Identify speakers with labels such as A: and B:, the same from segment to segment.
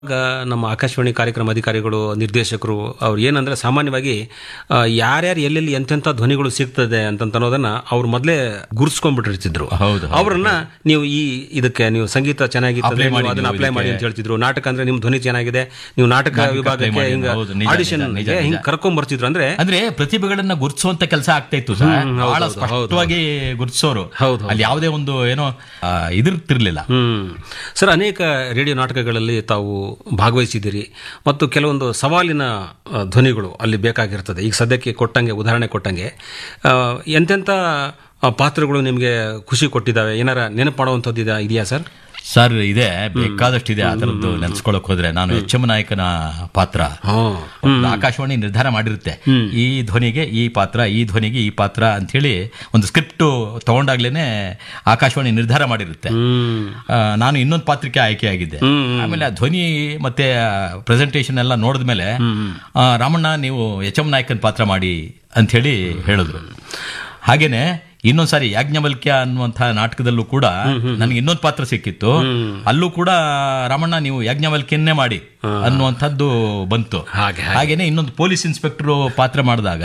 A: ಆಗ ನಮ್ಮ ಆಕಾಶವಾಣಿ ಕಾರ್ಯಕ್ರಮ ಅಧಿಕಾರಿಗಳು ನಿರ್ದೇಶಕರು ಅವ್ರು ಏನಂದ್ರೆ ಸಾಮಾನ್ಯವಾಗಿ ಆ, ಯಾರ್ಯಾರು ಎಲ್ಲೆಲ್ಲಿ ಎಂತೆಂಥ ಧ್ವನಿಗಳು ಸಿಗ್ತದೆ ಅಂತ ಅನ್ನೋದನ್ನ ಅವ್ರು ಮೊದಲೇ ಗುರ್ಸ್ಕೊಂಡ್ಬಿಟ್ಟಿರ್ತಿದ್ರು
B: ಹೌದು,
A: ಅವರನ್ನ ನೀವು ಈ ಇದಕ್ಕೆ ನೀವು ಸಂಗೀತ ಚೆನ್ನಾಗಿತ್ತು
B: Apply ಮಾಡಿ
A: ಅದನ್ನ
B: ನೀವು
A: ಅಪ್ಲೈ ಮಾಡಿ
B: ಇದಕ್ಕೆ.
A: ಅಂತ ಹೇಳ್ತಿದ್ರು ನಾಟಕ ಅಂದ್ರೆ ನಿಮ್ ಧ್ವನಿ ಚೆನ್ನಾಗಿದೆ ನೀವು ನಾಟಕ
B: ನಾಟಕ apply
A: ವಿಭಾಗಕ್ಕೆ
B: ಮಾಡಿ,
A: ಹಿಂಗ
B: ಹೌದು, ನಿಜ,
A: ಆಡಿಷನ್
B: ನಿಜ, ನಿಜ,
A: ಹಿಂಗ್
B: ನಿಜ.
A: ಕರ್ಕೊಂಡ್ ಬರ್ತಿದ್ರು ಅಂದ್ರೆ
B: ಅಂದ್ರೆ ಪ್ರತಿಭೆಗಳನ್ನ ಗುರುತಿಸುವಂತ ಕೆಲಸ ಆಗ್ತಾ ಇತ್ತು ಸರ್
A: ಹ್ಮ್, ಹೌದು,
B: ಬಹಳ
A: ಹೌದು,
B: ಸ್ಪಷ್ಟವಾಗಿ ಗುರುತಿಸೋರು
A: ಹೌದು,
B: ಅಲ್ಲಿ ಯಾವುದೇ ಒಂದು ಏನೋ ಆ, ಇದಿರ್ತಿರ್ಲಿಲ್ಲ
A: ಹ್ಮ್ ಸರ್ ಅನೇಕ ರೇಡಿಯೋ ನಾಟಕಗಳಲ್ಲಿ ತಾವು ಭಾಗವಹಿಸಿದ್ದೀರಿ ಮತ್ತು ಕೆಲವೊಂದು ಸವಾಲಿನ ಆ, ಧ್ವನಿಗಳು ಅಲ್ಲಿ ಬೇಕಾಗಿರ್ತದೆ ಈಗ ಸದ್ಯಕ್ಕೆ ಕೊಟ್ಟಂಗೆ ಉದಾಹರಣೆ ಕೊಟ್ಟಂಗೆ ಆ, ಎಂತೆಂಥ ಆ, ಪಾತ್ರಗಳು ನಿಮಗೆ ಖುಷಿ ಕೊಟ್ಟಿದ್ದಾವೆ ಏನಾರ ನೆನಪು ಮಾಡುವಂಥದ್ದು ಇದೆಯಾ- ಇದೆಯಾ ಸರ್
B: ಸರ್ ಇದೆ ಬೇಕಾದಷ್ಟಿದೆ ಆ ತರದ್ದು ನೆನ್ಸ್ಕೊಳಕ್ ಹೋದ್ರೆ ನಾನು ಎಚ್ ಎಂ ನಾಯಕನ ಪಾತ್ರ
A: ಹಾಂ
B: ಒಂದು ಆಕಾಶವಾಣಿ ನಿರ್ಧಾರ ಮಾಡಿರುತ್ತೆ ಈ ಧ್ವನಿಗೆ ಈ ಪಾತ್ರ ಈ ಧ್ವನಿಗೆ ಈ ಪಾತ್ರ ಅಂತ ಹೇಳಿ ಒಂದು ಸ್ಕ್ರಿಪ್ಟ್ ತಗೊಂಡಾಗ್ಲೇನೆ ಆಕಾಶವಾಣಿ ನಿರ್ಧಾರ ಮಾಡಿರುತ್ತೆ
A: ಹ್ಮ್
B: ಆ, ನಾನು ಇನ್ನೊಂದು ಪಾತ್ರಕ್ಕೆ ಆಯ್ಕೆಯಾಗಿದ್ದೆ ಆಮೇಲೆ ಆ ಧ್ವನಿ ಮತ್ತೆ ಪ್ರೆಸೆಂಟೇಷನ್ ಎಲ್ಲ ನೋಡಿದ್ಮೇಲೆ ಆ, ರಾಮಣ್ಣ ನೀವು ಎಚ್ ಎಂ ನಾಯಕನ್ ಪಾತ್ರ ಮಾಡಿ ಅಂತ ಹೇಳಿ ಹೇಳಿದ್ರು ಹಾಗೇನೆ ಇನ್ನೊಂದ್ಸಾರಿ ಯಾಜ್ಞವಲ್ಕ್ಯ ಅನ್ನುವಂತಹ ನಾಟಕದಲ್ಲೂ ಕೂಡ ನನಗೆ ಇನ್ನೊಂದು ಪಾತ್ರ ಸಿಕ್ಕಿತ್ತು ಅಲ್ಲೂ ಕೂಡ ರಾಮಣ್ಣ ನೀವು ಯಾಜ್ಞವಲ್ಕ್ಯನ್ನೇ ಮಾಡಿ ಅನ್ನುವಂಥದ್ದು ಬಂತು
A: ಹಾಗೆ,
B: ಹಾಗೇನೆ ಇನ್ನೊಂದು ಪೊಲೀಸ್ ಇನ್ಸ್ಪೆಕ್ಟರ್ ಪಾತ್ರ ಮಾಡಿದಾಗ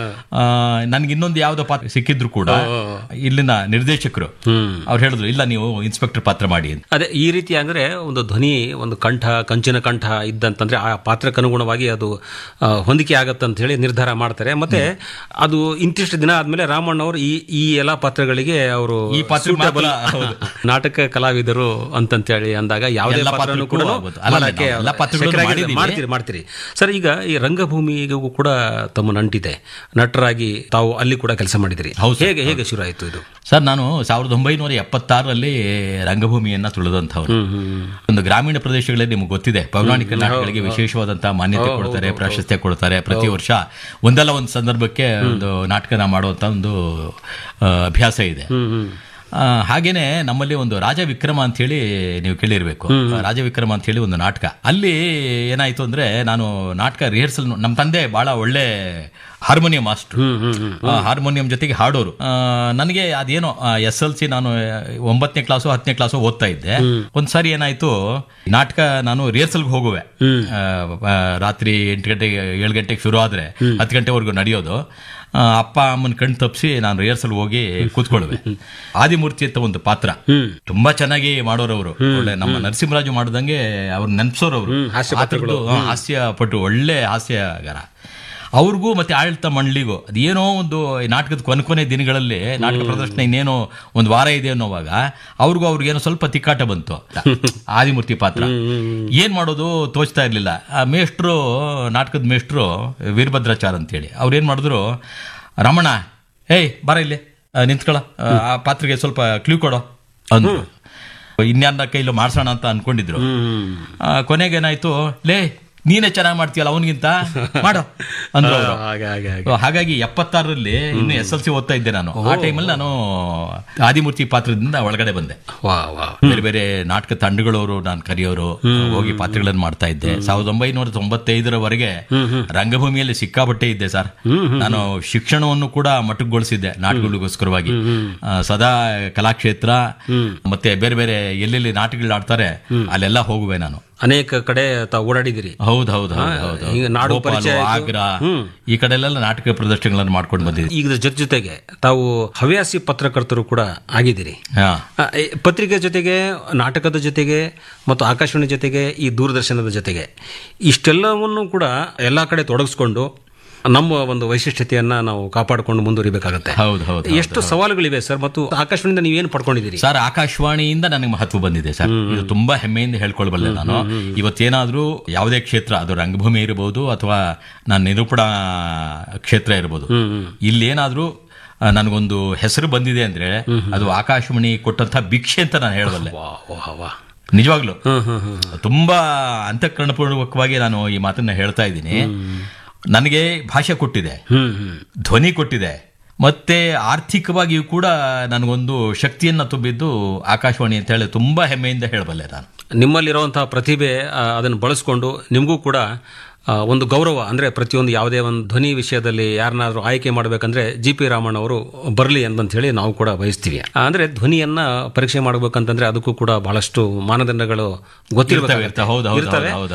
B: ನನಗೆ ಇನ್ನೊಂದು ಯಾವ್ದೋ ಪಾತ್ರ ಸಿಕ್ಕಿದ್ರು ಕೂಡ ಇಲ್ಲಿನ ನಿರ್ದೇಶಕರು ಅವ್ರು ಹೇಳಿದ್ರು ಇಲ್ಲ ನೀವು ಇನ್ಸ್ಪೆಕ್ಟರ್ ಪಾತ್ರ ಮಾಡಿ ಅಂತ
A: ಅದೇ ಈ ರೀತಿ ಅಂದ್ರೆ ಒಂದು ಧ್ವನಿ ಒಂದು ಕಂಠ ಕಂಚಿನ ಕಂಠ ಇದ್ದಂತಂದ್ರೆ ಆ ಪಾತ್ರಕ್ಕೆ ಅನುಗುಣವಾಗಿ ಅದು ಆ, ಹೊಂದಿಕೆ ಆಗತ್ತೆ ಅಂತ ಹೇಳಿ ನಿರ್ಧಾರ ಮಾಡ್ತಾರೆ ಮತ್ತೆ ಅದು ಇಂತಿಷ್ಟು ದಿನ ಆದ್ಮೇಲೆ ರಾಮಣ್ಣ ಅವರು ಈ ಈ ಎಲ್ಲಾ ಪಾತ್ರಗಳಿಗೆ ಅವರು
B: ಈ ಪಾತ್ರಕ್ಕೆ
A: suitable
B: ಮಾತ್ರ,
A: ನಾಟಕ ಕಲಾವಿದರು ಅಂತಂತೇಳಿ ಅಂದಾಗ ಯಾವುದೇ
B: ಎಲ್ಲ
A: ಪಾತ್ರನೂ ಕೂಡ
B: ಪಾತ್ರಕ್ಕೂ ಆಗುತ್ತೆ. ಅಲ್ಲ,
A: ಮಾಡಕ್ಕೆ
B: ನಾವು ಎಲ್ಲ ಪಾತ್ರಗಳನ್ನು
A: ಶಕ್ಯರಾಗಿದೆ.
B: ಮಾಡಿದ್ದೀವಿ.
A: ಮಾಡ್ತೀರಿ ಮಾಡ್ತೀರಿ ಸರ್ ಈಗ ಈ ರಂಗಭೂಮಿಗೂ ಕೂಡ ತಮ್ಮ ನಂಟಿದೆ ನಟರಾಗಿ ತಾವು ಅಲ್ಲಿ ಕೂಡ ಕೆಲಸ ಮಾಡಿದಿರಿ
B: ಹೌದು ಸರ್.
A: ಹೇಗೆ ಹೇಗೆ ಶುರು ಆಯ್ತು ಇದು
B: ಸರ್ ನಾನು ಸಾವಿರದ ಒಂಬೈನೂರ ಎಪ್ಪತ್ತಾರರಲ್ಲಿ ರಂಗಭೂಮಿಯನ್ನ ತುಳಿದಂಥವ್ರು ಒಂದು ಗ್ರಾಮೀಣ ಪ್ರದೇಶಗಳಲ್ಲಿ ನಿಮ್ಗೆ ಗೊತ್ತಿದೆ ಪೌರಾಣಿಕ ನಾಟಕಗಳಿಗೆ ವಿಶೇಷವಾದಂತಹ ಮಾನ್ಯತೆ ಕೊಡ್ತಾರೆ ಪ್ರಾಶಸ್ತ್ಯ ಕೊಡ್ತಾರೆ ಪ್ರತಿ ವರ್ಷ ಒಂದಲ್ಲ ಒಂದು ಸಂದರ್ಭಕ್ಕೆ ಒಂದು ನಾಟಕನ ಮಾಡುವಂತ ಒಂದು ಆ, ಅಭ್ಯಾಸ ಇದೆ ಆ, ಹಾಗೇನೆ ನಮ್ಮಲ್ಲಿ ಒಂದು ರಾಜ ವಿಕ್ರಮ ಅಂತ ಹೇಳಿ ನೀವು ಕೇಳಿರ್ಬೇಕು ರಾಜ ವಿಕ್ರಮ ಅಂತ ಹೇಳಿ ಒಂದು ನಾಟಕ ಅಲ್ಲಿ ಏನಾಯ್ತು ಅಂದ್ರೆ ನಾನು ನಾಟಕ ರಿಹರ್ಸಲ್ ನಮ್ಮ ತಂದೆ ಬಹಳ ಒಳ್ಳೆ ಹಾರ್ಮೋನಿಯಂ ಮಾಸ್ಟರ್ ಹಾರ್ಮೋನಿಯಂ ಜೊತೆಗೆ ಹಾಡೋರು ಆ, ನನಗೆ ಅದೇನೋ ಎಸ್ ಎಲ್ ಸಿ ನಾನು ಒಂಬತ್ತನೇ ಕ್ಲಾಸು ಹತ್ತನೇ ಕ್ಲಾಸು ಓದ್ತಾ ಇದ್ದೆ ಒಂದ್ಸಾರಿ ಏನಾಯ್ತು ನಾಟಕ ನಾನು ರಿಹರ್ಸಲ್ಗೆ ಹೋಗುವೆ ಆ, ಆ, ರಾತ್ರಿ ಎಂಟು ಗಂಟೆಗೆ ಏಳು ಗಂಟೆಗೆ ಶುರು ಆದ್ರೆ ಹತ್ತು ಗಂಟೆವರೆಗೂ ನಡೆಯೋದು ಆ, ಅಪ್ಪ ಅಮ್ಮನ ಕಣ್ ತಪ್ಪಿಸಿ ನಾನು ರಿಹರ್ಸಲ್ ಹೋಗಿ ಕೂತ್ಕೊಳ್ಳುವೆ ಆದಿಮೂರ್ತಿ ಅಂತ ಒಂದು ಪಾತ್ರ ತುಂಬಾ ಚೆನ್ನಾಗಿ ಮಾಡೋರವರು ಒಳ್ಳೆ ನಮ್ಮ ನರಸಿಂಹರಾಜು ಮಾಡ್ದಂಗೆ ಅವ್ರು ನೆನ್ಸೋರವ್ರು
A: ಹಾಸ್ಯ
B: ಆ ಥರದ್ದು, ಹಾ, ಹಾಸ್ಯ ಪಟು ಒಳ್ಳೆ ಹಾಸ್ಯಗಾರ ಅವ್ರಿಗೂ ಮತ್ತೆ ಆಡಳಿತ ಮಂಡಳಿಗೂ ಅದೇನೋ ಒಂದು ಈ ನಾಟಕದ ಕೊನೆ ಕೊನೆ ದಿನಗಳಲ್ಲಿ ನಾಟಕ ಪ್ರದರ್ಶನ ಇನ್ನೇನೋ ಒಂದು ವಾರ ಇದೆ ಅನ್ನೋವಾಗ ಅವ್ರಿಗೂ ಅವ್ರಿಗೇನೋ ಸ್ವಲ್ಪ ತಿಕ್ಕಾಟ ಬಂತು ಆದಿಮೂರ್ತಿ ಪಾತ್ರ ಏನ್ ಮಾಡೋದು ತೋಚ್ತಾ ಇರ್ಲಿಲ್ಲ ಆ ಮೇಷ್ಟ್ರು ನಾಟಕದ ಮೇಷ್ಟ್ರು ವೀರಭದ್ರಾಚಾರ್ ಅಂತೇಳಿ ಅವ್ರು ಏನ್ ಮಾಡಿದ್ರು ರಮಣ ಏಯ್ ಬರ ಇಲ್ಲಿ ಆ, ನಿಂತ್ಕೊಳ ಆ, ಆ ಪಾತ್ರೆಗೆ ಸ್ವಲ್ಪ ಕ್ಲೂ ಕೊಡೋ ಅಂದ್ರು ಇನ್ಯಾರ ಕೈಲೂ ಮಾಡ್ಸೋಣ ಅಂತ ಅನ್ಕೊಂಡಿದ್ರು ಆ, ಕೊನೆಗೇನಾಯ್ತು ಲೇ ನೀನೇ ಚೆನ್ನಾಗಿ ಮಾಡ್ತೀಯಲ್ಲ ಅವನಿಗಿಂತ ಮಾಡೋ ಅಂದ್ರು ಅವ್ರು.
A: ಹಾಗೆ ಹಾಗೆ ಹಾಗೆ
B: So, ಹಾಗಾಗಿ ಎಪ್ಪತ್ತಾರರಲ್ಲಿ ಇನ್ನು ಎಸ್ ಎಲ್ ಸಿ ಓದ್ತಾ ಇದ್ದೆ ನಾನು ಆ ಟೈಮಲ್ಲಿ ನಾನು ಆದಿಮೂರ್ತಿ ಪಾತ್ರದಿಂದ ಒಳಗಡೆ ಬಂದೆ
A: ವಾ ವಾ
B: ಬೇರೆ ಬೇರೆ ನಾಟಕ ತಂಡಗಳವರು ನಾನು ಕರೆಯೋರು ಹೋಗಿ ಪಾತ್ರಗಳನ್ನು ಮಾಡ್ತಾ ಇದ್ದೆ ಸಾವಿರದ ಒಂಬೈನೂರ ತೊಂಬತ್ತೈದರವರೆಗೆ ರಂಗಭೂಮಿಯಲ್ಲಿ ಸಿಕ್ಕಾಪಟ್ಟೆ ಇದ್ದೆ ಸರ್ ನಾನು ಶಿಕ್ಷಣವನ್ನು ಕೂಡ ಮಟ್ಟಗೊಳಿಸಿದ್ದೆ ನಾಟಕಗಳಿಗೋಸ್ಕರವಾಗಿ ಆ, ಸದಾ ಕಲಾಕ್ಷೇತ್ರ ಮತ್ತೆ ಬೇರೆ ಬೇರೆ ಎಲ್ಲೆಲ್ಲಿ ನಾಟಕಗಳು ಆಡ್ತಾರೆ ಅಲ್ಲೆಲ್ಲ ಹೋಗುವೆ ನಾನು
A: ಅನೇಕ ಕಡೆ ತಾವು ಓಡಾಡಿದಿರಿ
B: ಹೌದು ಹೌದು ಹೌದು, ಹೌದು
A: ಈಗ ನಾಡು
B: ಭೋಪಾಲು,
A: ಪರಿಚಯ ಆಯ್ತು.
B: ಆಗ್ರಾ ಈ ಕಡೆಲೆಲ್ಲ ನಾಟಕ ಪ್ರದರ್ಶನಗಳನ್ನು ಮಾಡ್ಕೊಂಡು ಬಂದಿದ್ದೆ
A: ಈಗ ಜೊತೆ ಜೊತೆಗೆ ತಾವು ಹವ್ಯಾಸಿ ಪತ್ರಕರ್ತರು ಕೂಡ ಆಗಿದ್ದೀರಿ
B: ಹಾ
A: ಆ, ಈ ಪತ್ರಿಕೆ ಜೊತೆಗೆ ನಾಟಕದ ಜೊತೆಗೆ ಮತ್ತು ಆಕಾಶವಾಣಿ ಜೊತೆಗೆ ಈ ದೂರದರ್ಶನದ ಜೊತೆಗೆ ಇಷ್ಟೆಲ್ಲವನ್ನು ಕೂಡ ಎಲ್ಲ ಕಡೆ ತೊಡಗಿಸ್ಕೊಂಡು ನಮ್ಮ ಒಂದು ವೈಶಿಷ್ಟ್ಯತೆಯನ್ನ ನಾವು ಕಾಪಾಡಿಕೊಂಡು ಮುಂದುವರಿಬೇಕಾಗತ್ತೆ
B: ಹೌದು ಹೌದು
A: ಎಷ್ಟು ಸವಾಲುಗಳಿವೆ ಸರ್ ಮತ್ತು ಆಕಾಶವಾಣಿಯಿಂದ ನೀವೇನು ಪಡ್ಕೊಂಡಿದ್ದೀರಿ
B: ಸರ್ ಆಕಾಶವಾಣಿಯಿಂದ ನನಗೆ ಮಹತ್ವ ಬಂದಿದೆ ಸರ್ ಇದು ತುಂಬಾ ಹೆಮ್ಮೆಯಿಂದ ಹೇಳ್ಕೊಳ್ಬಲ್ಲೆ ನಾನು ಇವತ್ತೇನಾದ್ರೂ ಯಾವುದೇ ಕ್ಷೇತ್ರ ಅದು ರಂಗಭೂಮಿ ಇರಬಹುದು ಅಥವಾ ನಾನು ನಿರೂಪಣಾ ಕ್ಷೇತ್ರ ಇರಬಹುದು ಇಲ್ಲೇನಾದ್ರೂ ಆ, ನನಗೊಂದು ಹೆಸರು ಬಂದಿದೆ ಅಂದ್ರೆ ಅದು ಆಕಾಶವಾಣಿ ಕೊಟ್ಟಂತ ಭಿಕ್ಷೆ ಅಂತ ನಾನು ಹೇಳಬಲ್ಲೆ
A: ವಾ ವಾ ವಾ
B: ನಿಜವಾಗ್ಲು
A: ಹ್ಮ್ ಹ್ಮ್ ಹ್ಮ್
B: ತುಂಬಾ ಅಂತಃಕರಣಪೂರ್ವಕವಾಗಿ ನಾನು ಈ ಮಾತನ್ನ ಹೇಳ್ತಾ ಇದ್ದೀನಿ ನನಗೆ ಭಾಷೆ ಕೊಟ್ಟಿದೆ
A: ಹ್ಮ್ ಹ್ಮ್
B: ಧ್ವನಿ ಕೊಟ್ಟಿದೆ ಮತ್ತೆ ಆರ್ಥಿಕವಾಗಿಯೂ ಕೂಡ ನನಗೊಂದು ಶಕ್ತಿಯನ್ನ ತುಂಬಿದ್ದು ಆಕಾಶವಾಣಿ ಅಂತ ಹೇಳಿ ತುಂಬಾ ಹೆಮ್ಮೆಯಿಂದ ಹೇಳಬಲ್ಲೆ ನಾನು
A: ನಿಮ್ಮಲ್ಲಿರುವಂತಹ ಪ್ರತಿಭೆ ಆ, ಅದನ್ನು ಬಳಸ್ಕೊಂಡು ನಿಮಗೂ ಕೂಡ ಆ, ಒಂದು ಗೌರವ ಅಂದ್ರೆ ಪ್ರತಿಯೊಂದು ಯಾವುದೇ ಒಂದು ಧ್ವನಿ ವಿಷಯದಲ್ಲಿ ಯಾರನ್ನಾದ್ರೂ ಆಯ್ಕೆ ಮಾಡಬೇಕಂದ್ರೆ ಜಿ ಪಿ ರಾಮಣ್ಣ ಅವರು ಬರಲಿ ಅಂತ ಹೇಳಿ ನಾವು ಕೂಡ ಬಯಸ್ತೀವಿ ಅಂದ್ರೆ ಧ್ವನಿಯನ್ನ ಪರೀಕ್ಷೆ ಮಾಡಬೇಕಂತಂದ್ರೆ ಅದಕ್ಕೂ ಕೂಡ ಬಹಳಷ್ಟು ಮಾನದಂಡಗಳು
B: ಇರ್ತವೆ,
A: ಗೊತ್ತಿರಬೇಕು
B: ಇರ್ತವೆ. ಹೌದು, ಹೌದು,
A: ಇರ್ತವೆ
B: ಹೌದು,